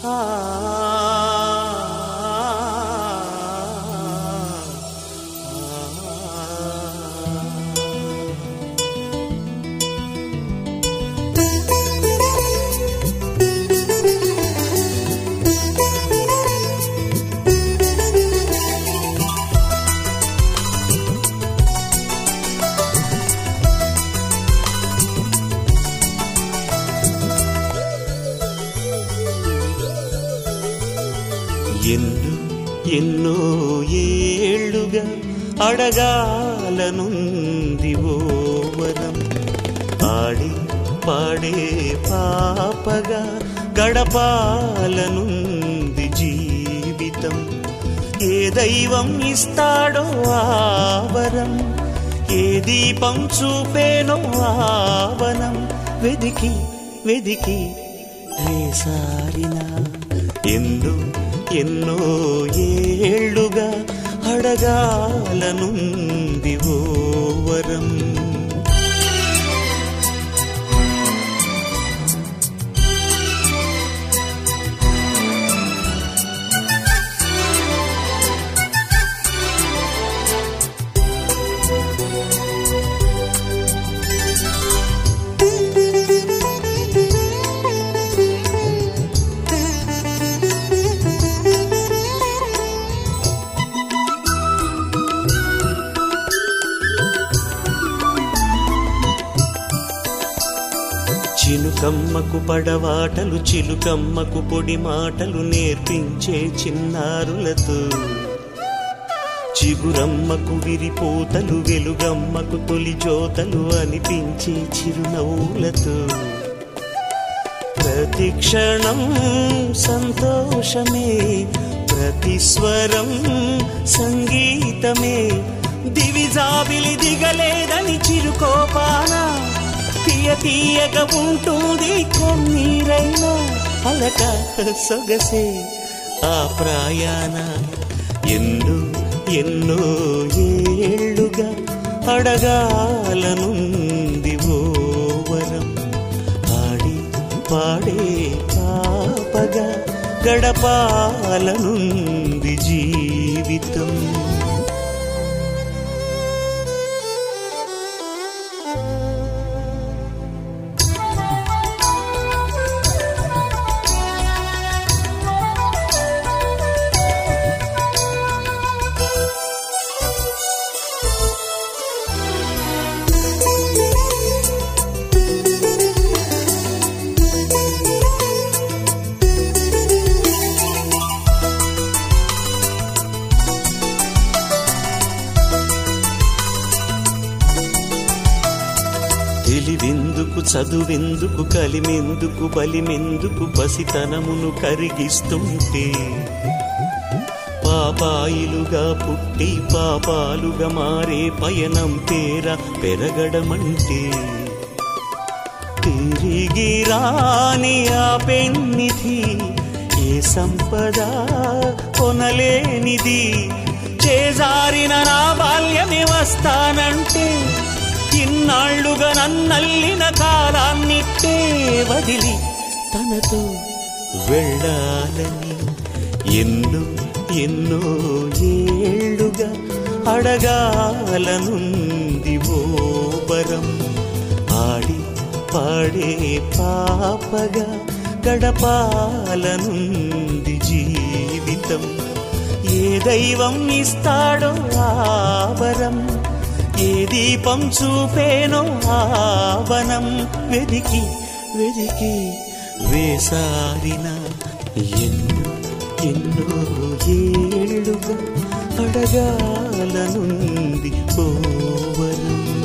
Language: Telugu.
ఆ ఎన్నో ఎన్నో ఏళ్ళుగా అడగాలనుంది ఓ వరం ఆడి పాడే పాపగా గడపాలనుంది జీవితం ఏ దైవం ఇస్తాడో ఆవరం ఏ దీపం చూపేనో ఆవనం వెదికి వెదికి వేసారిన ఎన్నో ఎన్నో ఏళ్ళుగా అడగాలనుంది ఓ వరం చిలుకమ్మకు పడవాటలు చిలుకమ్మకు పొడి మాటలు నేర్పించే చిన్నారులతో చిగురమ్మకు విరిపోతలు వెలుగమ్మకు తొలి జోతలు అనిపించే చిరునవ్వులతో ప్రతి క్షణం సంతోషమే ప్రతి స్వరం సంగీతమే దివిజాబిలి దిగలేదని చిరుకోపాన తీయ తీయగా ఉంటుంది కన్నీరైనా అలక సొగసే ఆ ప్రయాణ ఎన్నో ఎన్నో ఏళ్ళుగా అడగాలనుంది ఓ వరం ఆడి పాడే పాపగా గడపాలనుంది జీవితం తెలివెందుకు చదువెందుకు కలిమెందుకు బలిమెందుకు పసితనమును కరిగిస్తుంటే పాపాయిలుగా పుట్టి పాపాలుగా మారే పయనం పేర పెరగడమంటే తిరిగి రాని ఆ పెన్నిధి ఏ సంపద కొనలేనిది చేజారిన నా బాల్యమే వస్తానంటే ఇన్నాళ్లుగా నన్నల్లిన కాలాన్నిట్టే వదిలి తనతో వెళ్ళాలని ఎన్నో ఎన్నో ఏళ్ళుగా అడగాలనుంది ఓ వరం ఆడి పాడే పాపగా గడపాలనుంది జీవితం ఏ దైవం ఇస్తాడో ఆవరం ఏ దీపం చూపేనో ఆవనం వెదికి వెదికి వేసారిన ఎన్నో ఎన్నో ఏళ్ళుగా అడగాలనుంది ఓ వరం